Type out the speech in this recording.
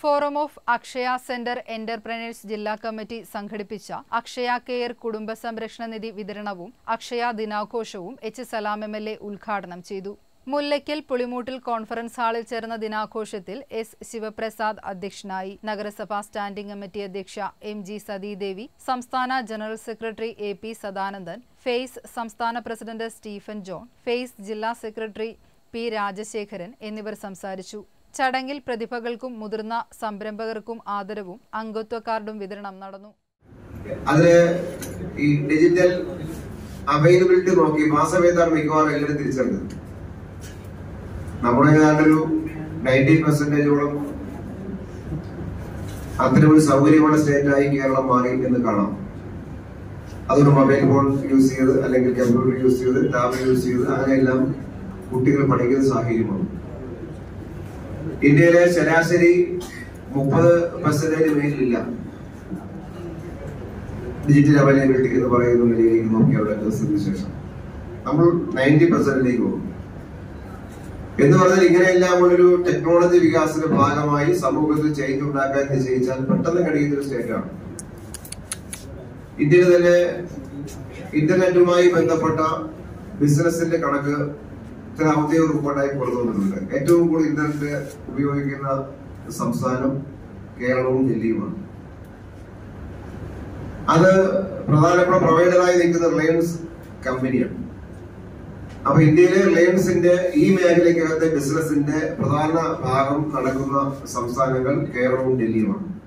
forum of Akshaya centre entrepreneurs ജില്ലാ committee സംഘടിപ്പിച്ച Akshaya care കുടുംബ സംരക്ഷണ നിധി വിതരണവും അക്ഷയ ദിനാഘോഷവും H Salam M L A ഉദ്ഘാടനം ചെയ്തു മുല്ലയ്ക്കൽ പുളിമൂട്ടിൽ കോൺഫറൻസ് ഹാളിൽ ചേർന്ന ദിനാഘോഷത്തിൽ എസ് ശിവപ്രസാദ് അധ്യക്ഷനായി നഗരസഭാ സ്റ്റാൻഡിംഗ് കമ്മിറ്റി അധ്യക്ഷ എം ജി സതീദേവി സംസ്ഥാന general secretary A P Sadanandan FACE സംസ്ഥാന പ്രസിഡന്റ് സ്റ്റീഫൻ ജോൺ ഫെയ്സ് ജില്ലാ സെക്രട്ടറി പി രാജശേഖരൻ എന്നിവർ സംസാരിച്ചു ചടങ്ങിൽ പ്രതിഭകൾക്കും മുതിർന്ന സംരംഭകർക്കും ആദരവും അംഗത്വ കാർഡും വിതരണം നടന്നു അതില് ഈ ഡിജിറ്റൽ അവൈലബിലിറ്റി നോക്കി മാസവേതാണ് മിക്കവാറും എല്ലാവരും തിരിച്ചറിഞ്ഞത് നമ്മുടെ ഏതാണ്ടൊരു നയൻറ്റി പെർസെന്റേജോളം അത്തരമൊരു സൗകര്യമുള്ള സ്റ്റേറ്റായി കേരളം മാറി എന്ന് കാണാം അതൊരു മൊബൈൽ ഫോൺ യൂസ് ചെയ്ത് അല്ലെങ്കിൽ കമ്പ്യൂട്ടർ യൂസ് ചെയ്ത് ടാബ് യൂസ് ചെയ്ത് അങ്ങനെയെല്ലാം കുട്ടികൾ പഠിക്കുന്ന സാഹചര്യമാണ് ഇന്ത്യയിലെ ശരാശരി മുപ്പത് പെർസെന്റേജ് മേലില്ല ഡിജിറ്റൽ അവൈലബിലിറ്റി എന്ന് പറയുന്ന നിലയിലേക്ക് നോക്കി അവിടെ ദിവസത്തിന് ശേഷം നമ്മൾ നയൻറ്റി പെർസെന്റിലേക്ക് പോകും എന്ന് പറഞ്ഞാൽ ഇങ്ങനെയെല്ലാം ഒരു ടെക്നോളജി വികാസത്തിന്റെ ഭാഗമായി സമൂഹത്തിൽ ചേഞ്ച് ഉണ്ടാക്കാൻ നിശ്ചയിച്ചാൽ പെട്ടെന്ന് കഴിയുന്ന ഒരു സ്റ്റേറ്റാണ് ഇന്ത്യയിൽ തന്നെ ഇന്റർനെറ്റുമായി ബന്ധപ്പെട്ട ബിസിനസിന്റെ കണക്ക് ചില ഔദ്യോഗിക റിപ്പോർട്ടായി പുറത്തുവന്നിട്ടുണ്ട് ഏറ്റവും കൂടുതൽ ഇന്റർനെറ്റ് ഉപയോഗിക്കുന്ന സംസ്ഥാനം കേരളവും ഡൽഹിയുമാണ് അത് പ്രധാനപ്പെട്ട പ്രൊവൈഡറായി നിൽക്കുന്ന റിലയൻസ് കമ്പനിയാണ് അപ്പൊ ഇന്ത്യയിലെ റിലയൻസിന്റെ ഈ മേഖലയ്ക്കകത്തെ ബിസിനസിന്റെ പ്രധാന ഭാഗം നടക്കുന്ന സംസ്ഥാനങ്ങൾ കേരളവും ഡൽഹിയുമാണ്